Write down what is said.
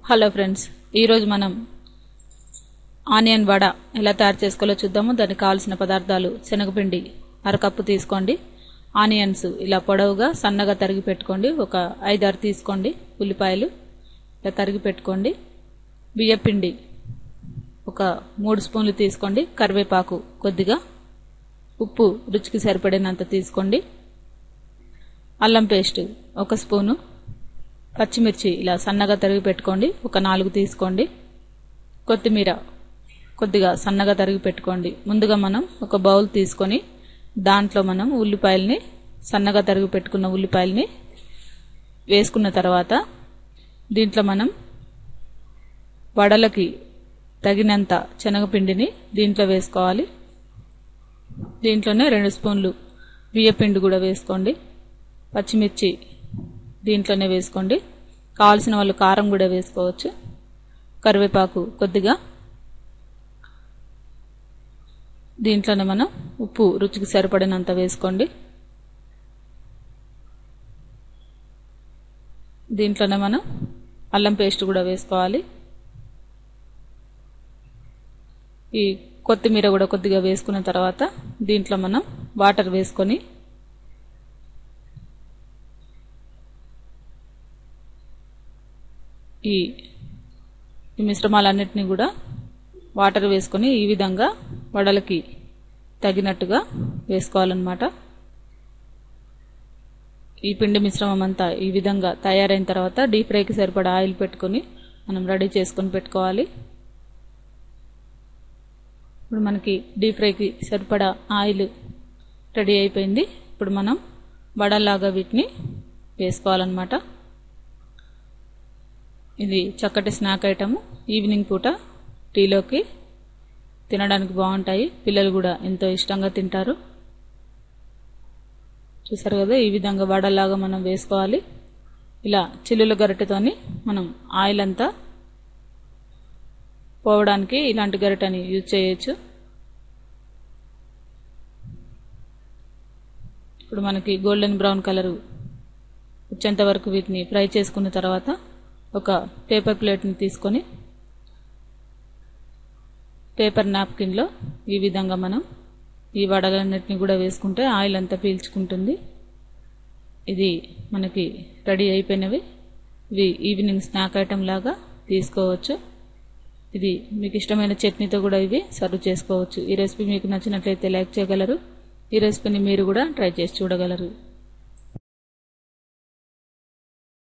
hello friends ఈరోజు మనం onion vada ఎలా తయారు చేసుకోవాలో చూద్దాము దానికి కావాల్సిన పదార్థాలు శనగపిండి అరకప్పు తీసుకోండి ఆనియన్స్ ఇలా పొడవుగా సన్నగా తరిగి పెట్టుకోండి ఒక ఐదారు తీసుకోండి ఉల్లిపాయలు ఇలా తరిగి పెట్టుకోండి బియ్యపిండి ఒక మూడు స్పూన్లు తీసుకోండి కరివేపాకు కొద్దిగా ఉప్పు రుచికి సరిపడినంత తీసుకోండి అల్లం పేస్ట్ ఒక స్పూను పచ్చిమిర్చి ఇలా సన్నగా తరిగి పెట్టుకోండి ఒక నాలుగు తీసుకోండి కొత్తిమీర కొద్దిగా సన్నగా తరిగి పెట్టుకోండి ముందుగా మనం ఒక బౌల్ తీసుకొని దాంట్లో మనం ఉల్లిపాయల్ని సన్నగా తరిగి పెట్టుకున్న ఉల్లిపాయల్ని వేసుకున్న తర్వాత దీంట్లో మనం వడలకి తగినంత శనగపిండిని దీంట్లో వేసుకోవాలి దీంట్లోనే రెండు స్పూన్లు బియ్యపిండి కూడా వేసుకోండి పచ్చిమిర్చి దీంట్లోనే వేసుకోండి కావాల్సిన వాళ్ళు కారం కూడా వేసుకోవచ్చు కరివేపాకు కొద్దిగా దీంట్లోనే మనం ఉప్పు రుచికి సరిపడినంత వేసుకోండి దీంట్లోనే మనం అల్లం పేస్ట్ కూడా వేసుకోవాలి ఈ కొత్తిమీర కూడా కొద్దిగా వేసుకున్న తర్వాత దీంట్లో మనం వాటర్ వేసుకొని ఈ ఈ మిశ్రమాలన్నిటినీ కూడా వాటర్ వేసుకొని ఈ విధంగా వడలకి తగినట్టుగా వేసుకోవాలన్నమాట ఈ పిండి మిశ్రమం అంతా ఈ విధంగా తయారైన తర్వాత డీప్ ఫ్రైకి సరిపడా ఆయిల్ పెట్టుకొని మనం రెడీ చేసుకొని పెట్టుకోవాలి ఇప్పుడు మనకి డీప్ ఫ్రైకి సరిపడా ఆయిల్ రెడీ అయిపోయింది ఇప్పుడు మనం వడలాగా వీటిని వేసుకోవాలన్నమాట ఇది చక్కటి స్నాక్ ఐటమ్ ఈవినింగ్ పూట టీలోకి తినడానికి బాగుంటాయి పిల్లలు కూడా ఎంతో ఇష్టంగా తింటారు చూసారు కదా ఈ విధంగా వడలాగా మనం వేసుకోవాలి ఇలా చిల్లుల గరిటెతోని మనం ఆయిల్ అంతా పోవడానికి ఇలాంటి గరిటని యూజ్ చేయొచ్చు ఇప్పుడు మనకి గోల్డెన్ బ్రౌన్ కలర్ వచ్చేంత వరకు వీటిని ఫ్రై చేసుకున్న తర్వాత ఒక పేపర్ ప్లేట్ని తీసుకొని పేపర్ నాప్కిన్లో ఈ విధంగా మనం ఈ వడలన్నిటిని కూడా వేసుకుంటే ఆయిల్ అంతా పీల్చుకుంటుంది ఇది మనకి రెడీ అయిపోయినవి ఇవి ఈవినింగ్ స్నాక్ ఐటెం లాగా తీసుకోవచ్చు ఇది మీకు ఇష్టమైన చట్నీతో కూడా ఇవి సర్వ్ చేసుకోవచ్చు ఈ రెసిపీ మీకు నచ్చినట్లయితే లైక్ చేయగలరు ఈ రెసిపీని మీరు కూడా ట్రై చేసి చూడగలరు